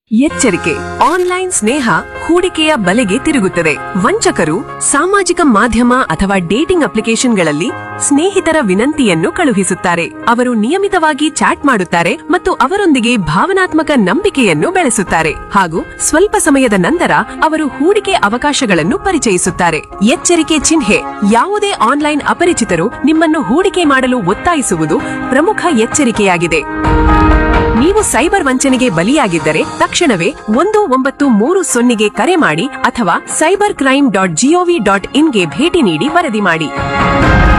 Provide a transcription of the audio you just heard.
ಎಚ್ಚರಿಕೆ ಆನ್ಲೈನ್ ಸ್ನೇಹ ಹೂಡಿಕೆಯ ಬಲೆಗೆ ತಿರುಗುತ್ತದೆ ವಂಚಕರು ಸಾಮಾಜಿಕ ಮಾಧ್ಯಮ ಅಥವಾ ಡೇಟಿಂಗ್ ಅಪ್ಲಿಕೇಶನ್ಗಳಲ್ಲಿ ಸ್ನೇಹಿತರ ವಿನಂತಿಯನ್ನು ಕಳುಹಿಸುತ್ತಾರೆ ಅವರು ನಿಯಮಿತವಾಗಿ ಚಾಟ್ ಮಾಡುತ್ತಾರೆ ಮತ್ತು ಅವರೊಂದಿಗೆ ಭಾವನಾತ್ಮಕ ನಂಬಿಕೆಯನ್ನು ಬೆಳೆಸುತ್ತಾರೆ ಹಾಗೂ ಸ್ವಲ್ಪ ಸಮಯದ ನಂತರ ಅವರು ಹೂಡಿಕೆ ಅವಕಾಶಗಳನ್ನು ಪರಿಚಯಿಸುತ್ತಾರೆ ಎಚ್ಚರಿಕೆ ಚಿಹ್ನೆ ಯಾವುದೇ ಆನ್ಲೈನ್ ಅಪರಿಚಿತರು ನಿಮ್ಮನ್ನು ಹೂಡಿಕೆ ಮಾಡಲು ಒತ್ತಾಯಿಸುವುದು ಪ್ರಮುಖ ಎಚ್ಚರಿಕೆಯಾಗಿದೆ ನೀವು ಸೈಬರ್ ವಂಚನೆಗೆ ಬಲಿಯಾಗಿದ್ದರೆ ತಕ್ಷಣವೇ ಒಂದು ಒಂಬತ್ತು ಮೂರು ಸೊನ್ನೆಗೆ ಕರೆ ಮಾಡಿ ಅಥವಾ cyber crime dot G O V dot ಇನ್ಗೆ ಭೇಟಿ ನೀಡಿ ವರದಿ ಮಾಡಿ